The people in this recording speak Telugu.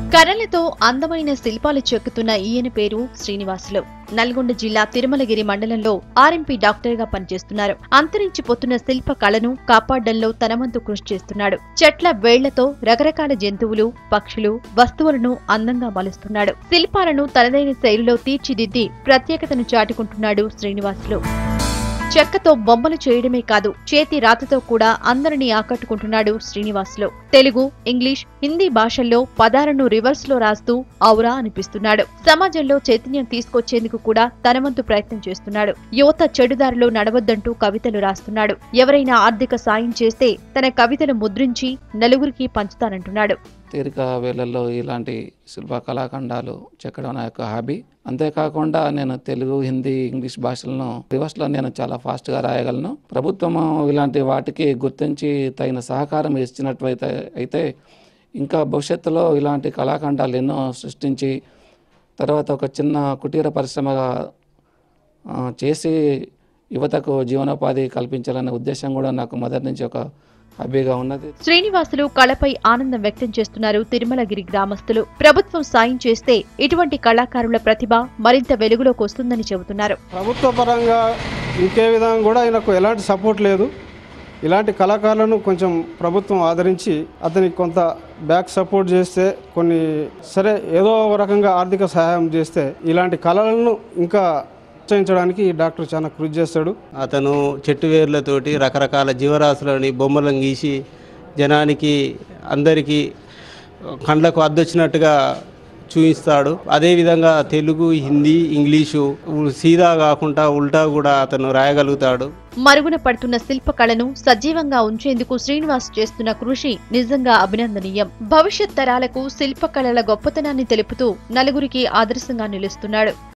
కర్రలతో అందమైన శిల్పాలు చెక్కుతున్న ఈయన పేరు శ్రీనివాసులు నల్గొండ జిల్లా తిరుమలగిరి మండలంలో ఆర్ఎంపీ డాక్టర్ గా పనిచేస్తున్నారు అంతరించిపోతున్న శిల్ప కళను కాపాడడంలో తన వంతు కృషి చేస్తున్నాడు చెట్ల వేళ్లతో రకరకాల జంతువులు పక్షులు వస్తువులను అందంగా మలుస్తున్నాడు శిల్పాలను తనదైన శైలిలో తీర్చిదిద్ది ప్రత్యేకతను చాటుకుంటున్నాడు శ్రీనివాసులు చెక్కతో బొమ్మలు చేయడమే కాదు చేతి రాతతో కూడా అందరినీ ఆకట్టుకుంటున్నాడు శ్రీనివాసులు తెలుగు ఇంగ్లీష్ హిందీ భాషల్లో పదాలను రివర్స్ లో రాస్తూ ఔరా అనిపిస్తున్నాడు సమాజంలో చైతన్యం తీసుకొచ్చేందుకు కూడా తన వంతు ప్రయత్నం చేస్తున్నాడు యువత చెడుదారిలో నడవద్దంటూ కవితలు రాస్తున్నాడు ఎవరైనా ఆర్థిక సాయం చేస్తే తన కవితలు ముద్రించి నలుగురికి పంచుతానంటున్నాడు తీరిక వేళల్లో ఇలాంటి శిల్ప కళాఖండాలు చెక్కడం నా యొక్క హాబీ అంతేకాకుండా నేను తెలుగు హిందీ ఇంగ్లీష్ భాషలను రివర్స్లో నేను చాలా ఫాస్ట్గా రాయగలను ప్రభుత్వం ఇలాంటి వాటికి గుర్తించి తగిన సహకారం ఇచ్చినట్లయితే అయితే ఇంకా భవిష్యత్తులో ఇలాంటి కళాఖండాలు ఎన్నో సృష్టించి తర్వాత ఒక చిన్న కుటీర పరిశ్రమగా ఆ, చేసి యువతకు జీవనోపాధి కల్పించాలనే ఉద్దేశం కూడా నాకు మొదటి నుంచి ఒక హాబీగా ఉన్నది శ్రీనివాసులు కళపై ఆనందం వ్యక్తం చేస్తున్నారు తిరుమలగిరి గ్రామస్తులు ప్రభుత్వం సాయం చేస్తే ఇటువంటి కళాకారుల ప్రతిభ మరింత వెలుగులోకి వస్తుందని చెబుతున్నారు ప్రభుత్వ పరంగా ఇంకే విధంగా కూడా ఆయనకు ఎలాంటి సపోర్ట్ లేదు ఇలాంటి కళాకారులను కొంచెం ప్రభుత్వం ఆదరించి అతనికి కొంత బ్యాక్ సపోర్ట్ చేస్తే కొన్ని సరే ఏదో ఒక రకంగా ఆర్థిక సహాయం చేస్తే ఇలాంటి కళలను ఇంకా ప్రోత్సహించడానికి ఈ డాక్టర్ చాలా కృషి చేస్తాడు అతను చెట్టు వేర్లతోటి రకరకాల జీవరాశులని బొమ్మలను గీసి జనానికి అందరికీ కండ్లకు అద్దొచ్చినట్టుగా చూపిస్తాడు అదేవిధంగా తెలుగు హిందీ ఇంగ్లీషు సీదా కాకుండా ఉల్టా కూడా అతను రాయగలుగుతాడు మరుగున పడుతున్న శిల్పకళను సజీవంగా ఉంచేందుకు శ్రీనివాస్ చేస్తున్న కృషి నిజంగా అభినందనీయం భవిష్యత్ తరాలకు శిల్పకళల గొప్పతనాన్ని తెలుపుతూ నలుగురికి ఆదర్శంగా నిలుస్తున్నాడు